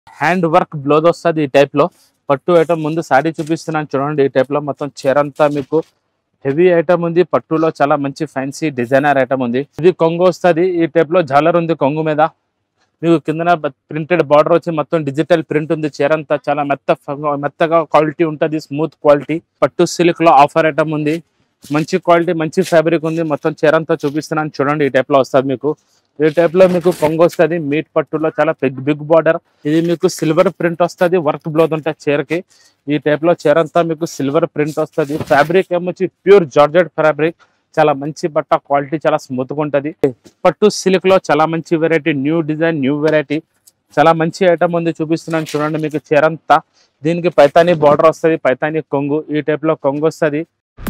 hand work blouse వస్తుంది ఈ type లో పట్టు ఐటమ్ ముందు సారీ చూపిస్తున్నాను చూడండి ఈ టైప్ లో మొత్తం చీర అంతా మీకు హెవీ ఐటమ్ ఉంది పట్టులో చాలా మంచి ఫ్యాన్సీ డిజైనర్ ఐటమ్ ఉంది ఇది కొంగు వస్తుంది ఈ టైప్ లో జాలర్ ఉంది కొంగు మీద మీకు కిందన ప్రింటెడ్ బార్డర్ వచ్చి మొత్తం డిజిటల్ ప్రింట్ ఉంది చీర అంతా చాలా మెత్త మెత్తగా క్వాలిటీ ఉంటుంది స్మూత్ క్వాలిటీ పట్టు సిల్క్ లో ఆఫర్ ఐటమ్ ఉంది మంచి క్వాలిటీ మంచి ఫ్యాబ్రిక్ ఉంది మొత్తం చీర అంతా చూపిస్తున్నాను చూడండి ఈ టైప్ లో వస్తుంది మీకు ఈ టైప్ లో మీకు కొంగు వస్తుంది మీట్ పట్టులో చాలా బిగ్ బిగ్ బార్డర్ ఇది మీకు సిల్వర్ ప్రింట్ వస్తుంది వర్క్ బ్లౌజ్ ఉంటుంది చీరకి ఈ టైప్ లో చీర అంతా మీకు సిల్వర్ ప్రింట్ వస్తుంది ఫ్యాబ్రిక్ ఏమొచ్చి ప్యూర్ జార్జెట్ ఫ్యాబ్రిక్ చాలా మంచి బట్ట క్వాలిటీ చాలా స్మూత్ గా ఉంటది పట్టు సిల్క్ లో చాలా మంచి variety new design new variety చాలా మంచి ఐటమ్ ఉంది చూపిస్తున్నాను చూడండి మీకు చీర అంతా దీనికి పైతాని బార్డర్ వస్తుంది పైతాని కొంగు ఈ టైప్ లో కొంగు వస్తుంది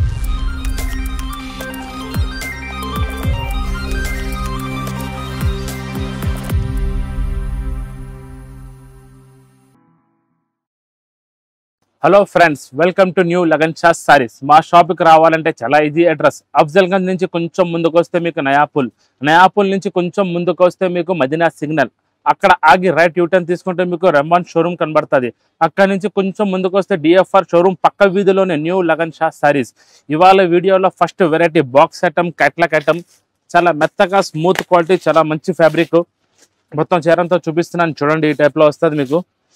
hello friends welcome to new Lagan Shah saris మా షాప్ కి రావాలంటే చాలా ఈజీ అడ్రస్ అఫ్జల్ గంజ్ నుంచి కొంచెం ముందుకు వస్తే మీకు నయాపుల్ నయాపుల్ నుంచి కొంచెం ముందుకు వస్తే మీకు మదీనా సిగ్నల్ అక్కడ ఆగి రైట్ యూటర్న్ తీసుకుంటే మీకు రెమాన్ షోరూమ్ కనబడుతుంది అక్కడ నుంచి కొంచెం ముందుకు వస్తే డిఎఫ్ఆర్ షోరూమ్ పక్క వీధిలోనే న్యూ లగన్ షా సారీస్ ఇవాళ వీడియోలో first variety box item catalogue item చాలా మెత్తగా స్మూత్ క్వాలిటీ చాలా మంచి ఫ్యాబ్రిక్ మొత్తం చీరంతా చూపిస్తున్నాను చూడండి ఈ టైప్ లో వస్తుంది మీకు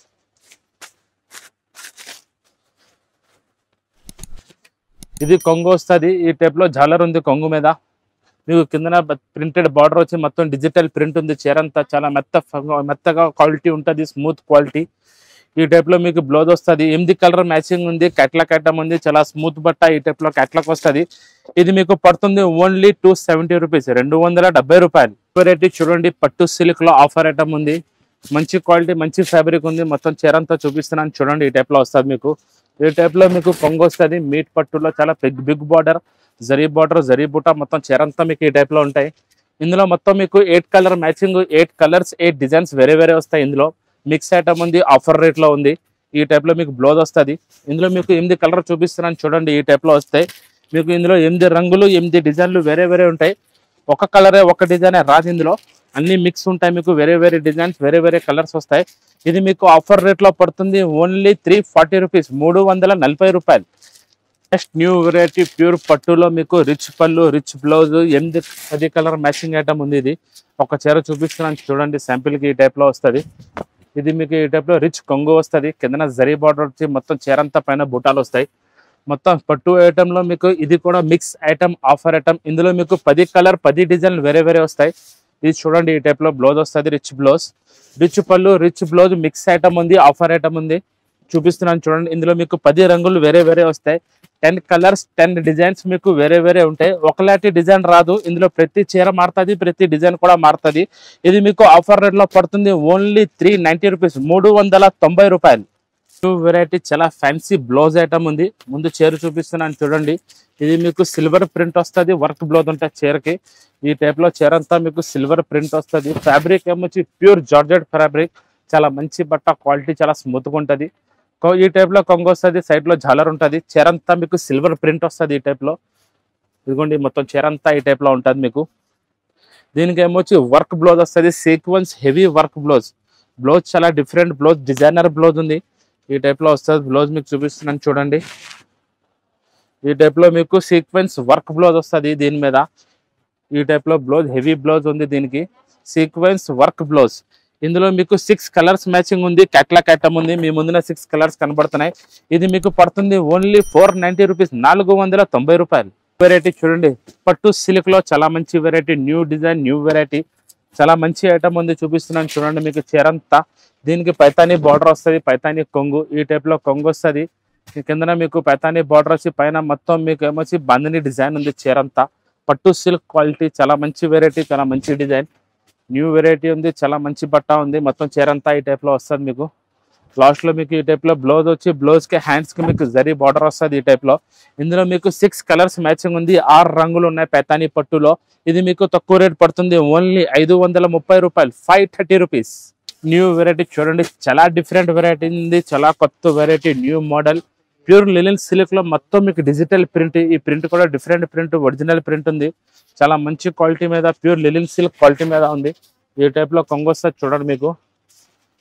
ఇది కొంగు వస్తుంది ఈ టైప్ లో జాలర్ ఉంది కొంగు మీద మీకు కిందన ప్రింటెడ్ బార్డర్ వచ్చి మొత్తం డిజిటల్ ప్రింట్ ఉంది చీర అంతా చాలా మెత్త మెత్తగా క్వాలిటీ ఉంటుంది స్మూత్ క్వాలిటీ ఈ టైప్ లో మీకు బ్లౌజ్ వస్తుంది ఎనిమిది కలర్ మ్యాచింగ్ ఉంది క్యాట్లాక్ ఐటమ్ ఉంది చాలా స్మూత్ బట్ట ఈ టైప్ లో క్యాట్లాక్ వస్తుంది ఇది మీకు పడుతుంది ఓన్లీ టూ సెవెంటీ రూపీస్ రెండు వందల డెబ్బై రూపాయలు వెరైటీ చూడండి పట్టు సిల్క్ లో ఆఫర్ ఐటమ్ ఉంది మంచి క్వాలిటీ మంచి ఫ్యాబ్రిక్ ఉంది మొత్తం చీర అంతా చూపిస్తున్నాను చూడండి ఈ టైప్ లో వస్తుంది మీకు ఈ టైప్ లో మీకు కొంగు వస్తుంది మీట్ పట్టులో చాలా big big border zari border zari బుట్ట మొత్తం చీర అంతా మీకు ఈ టైప్ లో ఉంటాయి ఇందులో మొత్తం మీకు eight colour matching eight colours eight designs వేరే వేరే వస్తాయి ఇందులో మిక్స్ ఐటమ్ ఉంది ఆఫర్ రేట్ లో ఉంది ఈ టైప్ లో మీకు బ్లౌజ్ వస్తుంది ఇందులో మీకు ఎనిమిది కలర్ చూపిస్తున్నాను చూడండి ఈ టైప్ లో వస్తాయి మీకు ఇందులో ఎనిమిది రంగులు ఎనిమిది డిజైన్లు వేరే వేరే ఉంటాయి ఒక కలరే ఒక డిజైన్ రాదు ఇందులో అన్ని మిక్స్ ఉంటాయి మీకు వేరే వేరే డిజైన్స్ వేరే వేరే కలర్స్ వస్తాయి ఇది మీకు ఆఫర్ రేట్ లో పడుతుంది ఓన్లీ త్రీ ఫార్టీ రూపీస్ మూడు వందల నలభై రూపాయలు నెక్స్ట్ న్యూ వెరైటీ ప్యూర్ పట్టులో మీకు రిచ్ పళ్ళు రిచ్ బ్లౌజ్ ఎనిమిది పది కలర్ మ్యాచింగ్ ఐటమ్ ఉంది ఇది ఒక చీర చూపిస్తున్నాను చూడండి శాంపిల్ కి ఈ టైప్ లో వస్తుంది ఇది మీకు ఈ టైప్ లో రిచ్ కొంగు వస్తుంది కిందన జరీ బార్డర్ వచ్చి మొత్తం చీర అంతా పైన బుటాలు వస్తాయి మొత్తం పట్టు ఐటమ్ లో మీకు ఇది కూడా మిక్స్ ఐటమ్ ఆఫర్ ఐటమ్ ఇందులో మీకు పది కలర్ పది డిజైన్లు వేరే వేరే వస్తాయి ఇది చూడండి ఈ టైప్ లో బ్లౌజ్ వస్తుంది రిచ్ బ్లౌజ్ రిచ్ పళ్ళు రిచ్ బ్లౌజ్ మిక్స్ ఐటమ్ ఉంది ఆఫర్ ఐటమ్ ఉంది చూపిస్తున్నాను చూడండి ఇందులో మీకు పది రంగులు వేరే వేరే వస్తాయి టెన్ కలర్స్ టెన్ డిజైన్స్ మీకు వేరే వేరే ఉంటాయి ఒకలాంటి డిజైన్ రాదు ఇందులో ప్రతి చీర మారుతుంది ప్రతి డిజైన్ కూడా మారుతుంది ఇది మీకు ఆఫర్ రేట్ లో పడుతుంది ఓన్లీ త్రీ నైన్టీ రూపీస్ మూడు వందల తొంభై రూపాయలు న్యూ వెరైటీ చాలా ఫ్యాన్సీ బ్లౌజ్ ఐటమ్ ఉంది ముందు చీర చూపిస్తున్నాను చూడండి ఇది మీకు సిల్వర్ ప్రింట్ వస్తుంది వర్క్ బ్లౌజ్ ఉంటుంది చీరకి ఈ టైప్ లో చీర అంతా మీకు సిల్వర్ ప్రింట్ వస్తుంది ఫ్యాబ్రిక్ ఏమొచ్చి ప్యూర్ జార్జెట్ ఫ్యాబ్రిక్ చాలా మంచి బట్ట క్వాలిటీ చాలా స్మూత్ గా ఉంటది కొ- ఈ టైప్ లో కొంగు వస్తుంది సైడ్ లో జాలర్ ఉంటది చీర అంతా మీకు సిల్వర్ ప్రింట్ వస్తుంది ఈ టైప్ లో ఇదిగోండి మొత్తం చీర అంతా ఈ టైప్ లో ఉంటది మీకు దీనికి ఏమొచ్చి వర్క్ బ్లౌజ్ వస్తుంది sequence heavy work blouse blouse చాలా డిఫరెంట్ బ్లౌజ్ డిజైనర్ బ్లౌజ్ ఉంది ఈ టైప్ లో వస్తుంది బ్లౌజ్ మీకు చూపిస్తున్నాను చూడండి ఈ టైప్ లో మీకు సీక్వెన్స్ వర్క్ బ్లౌజ్ వస్తుంది దీని మీద ఈ టైప్ లో బ్లౌజ్ హెవీ బ్లౌజ్ ఉంది దీనికి సీక్వెన్స్ వర్క్ బ్లౌజ్ ఇందులో మీకు సిక్స్ కలర్స్ మ్యాచింగ్ ఉంది క్యాట్లాక్ ఐటమ్ ఉంది మీ ముందున సిక్స్ కలర్స్ కనబడుతున్నాయి ఇది మీకు పడుతుంది ఓన్లీ ఫోర్ నైన్టీ రూపీస్ నాలుగు వందల తొంభై రూపాయలు వెరైటీ చూడండి పట్టు సిల్క్ లో చాలా మంచి variety new design new variety చాలా మంచి ఐటమ్ ఉంది చూపిస్తున్నాను చూడండి మీకు చీరంతా దీనికి పైతాని బార్డర్ వస్తుంది పైతాని కొంగు ఈ టైప్ లో కొంగు వస్తుంది కిందన మీకు పైతాని బార్డర్ వచ్చి పైన మొత్తం మీకు ఏమొచ్చి బందని డిజైన్ ఉంది చీరంతా పట్టు సిల్క్ క్వాలిటీ చాలా మంచి వెరైటీ చాలా మంచి డిజైన్ న్యూ వెరైటీ ఉంది చాలా మంచి బట్ట ఉంది మొత్తం చీరంతా ఈ టైప్ లో వస్తుంది మీకు లాస్ట్ లో మీకు ఈ టైప్ లో బ్లౌజ్ వచ్చి బ్లౌజ్ కి హ్యాండ్స్ కి మీకు జరీ బార్డర్ వస్తుంది ఈ టైప్ లో ఇందులో మీకు సిక్స్ కలర్స్ మ్యాచింగ్ ఉంది ఆరు రంగులు ఉన్నాయి పెతాని పట్టులో ఇది మీకు తక్కువ రేట్ పడుతుంది ఓన్లీ ఐదు వందల ముప్పై రూపాయలు five thirty rupees new variety చూడండి చాలా డిఫరెంట్ వెరైటీ ఉంది చాలా కొత్త variety new model pure linen silk లో మొత్తం మీకు డిజిటల్ ప్రింట్ ఈ ప్రింట్ కూడా డిఫరెంట్ ప్రింట్ ఒరిజినల్ ప్రింట్ ఉంది చాలా మంచి క్వాలిటీ మీద ప్యూర్ లిలిన్ సిల్క్ క్వాలిటీ మీద ఉంది ఈ టైప్ లో కొంగు వస్తుంది చూడండి మీకు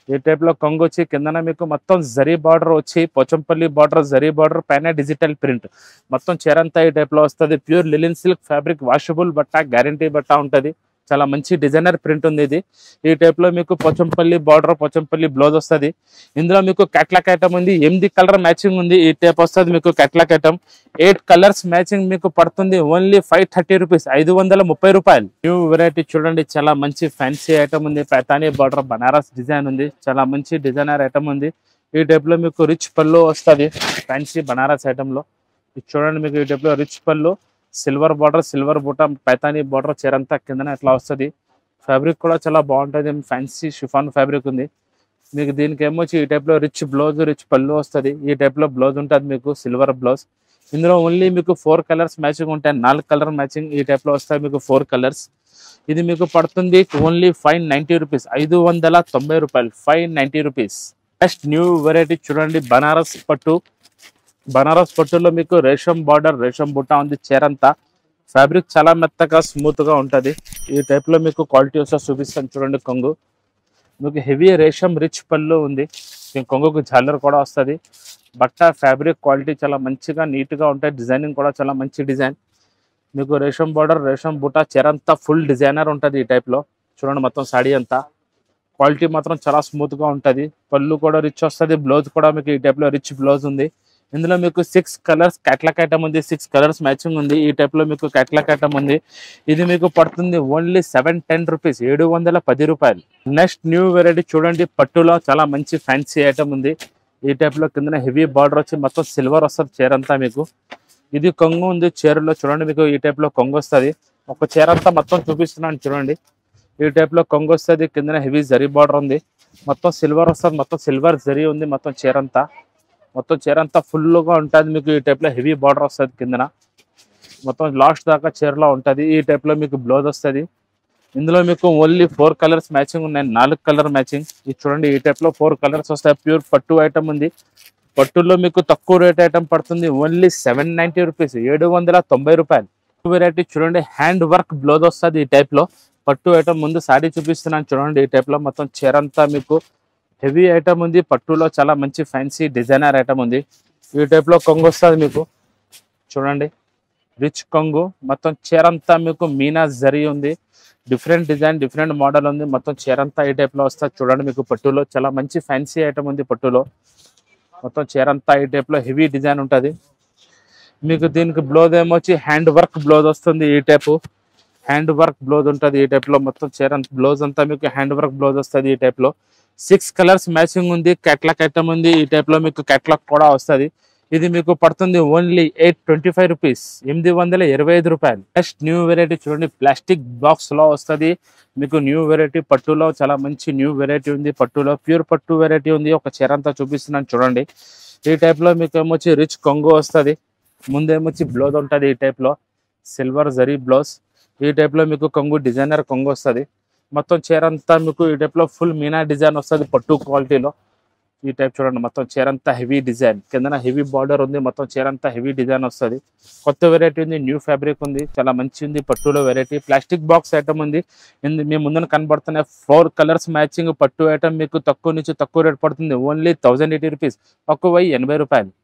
ఈ టైప్ లో కొంగు వచ్చి కిందన మీకు మొత్తం జరీ బార్డర్ వచ్చి పోచంపల్లి బార్డర్ జరీ బార్డర్ పైన డిజిటల్ ప్రింట్ మొత్తం చీర అంతా ఈ టైప్ లో వస్తుంది pure linen silk fabric washable బట్ట గ్యారంటీ బట్ట ఉంటది చాలా మంచి డిజైనర్ ప్రింట్ ఉంది ఇది ఈ టైప్ లో మీకు పోచంపల్లి బార్డర్ పోచంపల్లి బ్లౌజ్ వస్తది ఇందులో మీకు క్యాట్లాక్ ఐటమ్ ఉంది ఎనిమిది కలర్ మ్యాచింగ్ ఉంది ఈ టైప్ వస్తుంది మీకు catalogue item eight colours matching మీకు పడుతుంది ఓన్లీ ఫైవ్ థర్టీ రూపీస్ ఐదు వందల ముప్పై రూపాయలు న్యూ వెరైటీ చూడండి చాలా మంచి ఫ్యాన్సీ ఐటమ్ ఉంది పైతానీ బార్డర్ బనారస్ డిజైన్ ఉంది చాలా మంచి డిజైనర్ ఐటమ్ ఉంది ఈ టైప్ లో మీకు రిచ్ పళ్ళు వస్తుంది ఫ్యాన్సీ బనారస్ ఐటమ్ లో ఇది చూడండి మీకు ఈ టైప్ లో rich pallu silver border silver బూట పైతానీ బార్డర్ చీరంతా కిందన ఇట్లా వస్తుంది ఫ్యాబ్రిక్ కూడా చాలా బాగుంటుంది ఫ్యాన్సీ షిఫాన్ ఫ్యాబ్రిక్ ఉంది మీకు దీనికి ఏమొచ్చి ఈ టైప్ లో రిచ్ బ్లౌజ్ రిచ్ పళ్ళు వస్తుంది ఈ టైప్ లో బ్లౌజ్ ఉంటుంది మీకు సిల్వర్ బ్లౌజ్ ఇందులో ఓన్లీ మీకు ఫోర్ కలర్స్ మ్యాచింగ్ ఉంటాయి నాలుగు కలర్ మ్యాచింగ్ ఈ టైప్ లో వస్తాయి మీకు ఫోర్ కలర్స్ ఇది మీకు పడుతుంది ఓన్లీ ఫైవ్ నైన్టీ రూపీస్ ఐదు వందల తొంభై రూపాయలు five ninety rupees next new variety చూడండి బనారస్ పట్టు బనారస్ పట్టులో మీకు రేషం బార్డర్ రేషం బుట్ట ఉంది చీరంతా ఫ్యాబ్రిక్ చాలా మెత్తగా స్మూత్ గా ఉంటది ఈ టైప్ లో మీకు క్వాలిటీ వస్తే చూపిస్తాను చూడండి కొంగు మీకు హెవీ రేషం రిచ్ పళ్ళు ఉంది ఈ కొంగుకు జాలర్ కూడా వస్తది బట్ట ఫ్యాబ్రిక్ క్వాలిటీ చాలా మంచిగా నీట్ గా ఉంటాయి డిజైనింగ్ కూడా చాలా మంచి డిజైన్ మీకు రేషం బార్డర్ రేషం బుట్ట చీరంతా ఫుల్ డిజైనర్ ఉంటది ఈ టైప్ లో చూడండి మొత్తం సాడీ అంతా క్వాలిటీ మాత్రం చాలా స్మూత్ గా ఉంటది పళ్ళు కూడా రిచ్ వస్తది బ్లౌజ్ కూడా మీకు ఈ టైప్ లో రిచ్ బ్లౌజ్ ఉంది ఇందులో మీకు సిక్స్ కలర్స్ క్యాట్లాక్ ఐటమ్ ఉంది సిక్స్ కలర్స్ మ్యాచింగ్ ఉంది ఈ టైప్ లో మీకు క్యాట్లాక్ ఐటమ్ ఉంది ఇది మీకు పడుతుంది ఓన్లీ సెవెన్ టెన్ రూపీస్ ఏడు వందల పది రూపాయలు నెక్స్ట్ న్యూ వెరైటీ చూడండి పట్టులో చాలా మంచి ఫ్యాన్సీ ఐటమ్ ఉంది ఈ టైప్ లో కింద హెవీ బార్డర్ వచ్చి మొత్తం సిల్వర్ వస్తుంది చీర అంతా మీకు ఇది కొంగు ఉంది చీరలో చూడండి మీకు ఈ టైప్ లో కొంగు వస్తుంది ఒక చీర అంతా మొత్తం చూపిస్తున్నాను చూడండి ఈ టైప్ లో కొంగు వస్తుంది కింద హెవీ జరీ బార్డర్ ఉంది మొత్తం సిల్వర్ వస్తుంది మొత్తం సిల్వర్ జరీ ఉంది మొత్తం చీర అంతా మొత్తం చీర అంతా full గా ఉంటుంది మీకు ఈ టైప్ లో హెవీ బార్డర్ వస్తుంది కిందన మొత్తం లాస్ట్ దాకా చీరలో ఉంటుంది ఈ టైప్ లో మీకు బ్లౌజ్ వస్తుంది ఇందులో మీకు ఓన్లీ ఫోర్ కలర్స్ మ్యాచింగ్ ఉన్నాయి నాలుగు కలర్ మ్యాచింగ్ ఇది చూడండి ఈ టైప్ లో ఫోర్ కలర్స్ వస్తాయి ప్యూర్ పట్టు ఐటమ్ ఉంది పట్టులో మీకు తక్కువ రేట్ ఐటమ్ పడుతుంది ఓన్లీ సెవెన్ నైన్టీ రూపీస్ ఏడు వందల తొంభై రూపాయలు వెరైటీ చూడండి హ్యాండ్ వర్క్ బ్లౌజ్ వస్తుంది ఈ టైప్ లో పట్టు ఐటమ్ ముందు సారీ చూపిస్తున్నాను చూడండి ఈ టైప్ లో మొత్తం చీర అంతా మీకు హెవీ ఐటమ్ ఉంది పట్టులో చాలా మంచి ఫ్యాన్సీ డిజైనర్ ఐటమ్ ఉంది ఈ టైప్ లో కొంగు వస్తుంది మీకు చూడండి రిచ్ కొంగు మొత్తం చీర అంతా మీకు మీనా జరీ ఉంది డిఫరెంట్ డిజైన్ డిఫరెంట్ మోడల్ ఉంది మొత్తం చీర అంతా ఈ టైప్ లో వస్తుంది చూడండి మీకు పట్టులో చాలా మంచి ఫ్యాన్సీ ఐటమ్ ఉంది పట్టులో మొత్తం చీర అంతా ఈ టైప్ లో హెవీ డిజైన్ ఉంటది మీకు దీనికి బ్లౌజ్ ఏమొచ్చి హ్యాండ్ వర్క్ బ్లౌజ్ వస్తుంది ఈ టైప్ హ్యాండ్ వర్క్ బ్లౌజ్ ఉంటుంది ఈ టైప్ లో మొత్తం చీర బ్లౌజ్ అంతా మీకు హ్యాండ్ వర్క్ బ్లౌజ్ వస్తుంది ఈ టైప్ లో సిక్స్ కలర్స్ మ్యాచింగ్ ఉంది క్యాట్లాక్ ఐటమ్ ఉంది ఈ టైప్ లో మీకు క్యాట్లాక్ కూడా వస్తుంది ఇది మీకు పడుతుంది only eight twenty five rupees ఎనిమిది వందల ఇరవై ఐదు రూపాయలు నెక్స్ట్ న్యూ వెరైటీ చూడండి ప్లాస్టిక్ బాక్స్ లో వస్తుంది మీకు న్యూ వెరైటీ పట్టులో చాలా మంచి న్యూ వెరైటీ ఉంది పట్టులో ప్యూర్ పట్టు వెరైటీ ఉంది ఒక చీర అంతా చూపిస్తున్నాను చూడండి ఈ టైప్ లో మీకు ఏమొచ్చి రిచ్ కొంగు వస్తుంది ముందేమొచ్చి బ్లౌజ్ ఉంటుంది ఈ టైప్ లో సిల్వర్ జరీ బ్లౌజ్ ఈ టైప్ లో మీకు కొంగు డిజైనర్ కొంగు వస్తుంది మొత్తం చీర అంతా మీకు ఈ టైప్ లో ఫుల్ మీనా డిజైన్ వస్తుంది పట్టు క్వాలిటీలో ఈ టైప్ చూడండి మొత్తం చీర అంతా హెవీ డిజైన్ కిందన హెవీ బార్డర్ ఉంది మొత్తం చీర అంతా హెవీ డిజైన్ వస్తుంది కొత్త వెరైటీ ఉంది న్యూ ఫ్యాబ్రిక్ ఉంది చాలా మంచి ఉంది పట్టులో వెరైటీ ప్లాస్టిక్ బాక్స్ ఐటమ్ ఉంది ఇంది- మీ ముందున కనబడుతున్న ఫోర్ కలర్స్ మ్యాచింగ్ పట్టు ఐటమ్ మీకు తక్కువ నుంచి తక్కువ రేట్ పడుతుంది ఓన్లీ థౌసండ్ ఎయిటీ రూపీస్ ఒక్క వెయ్యి ఎనభై రూపాయలు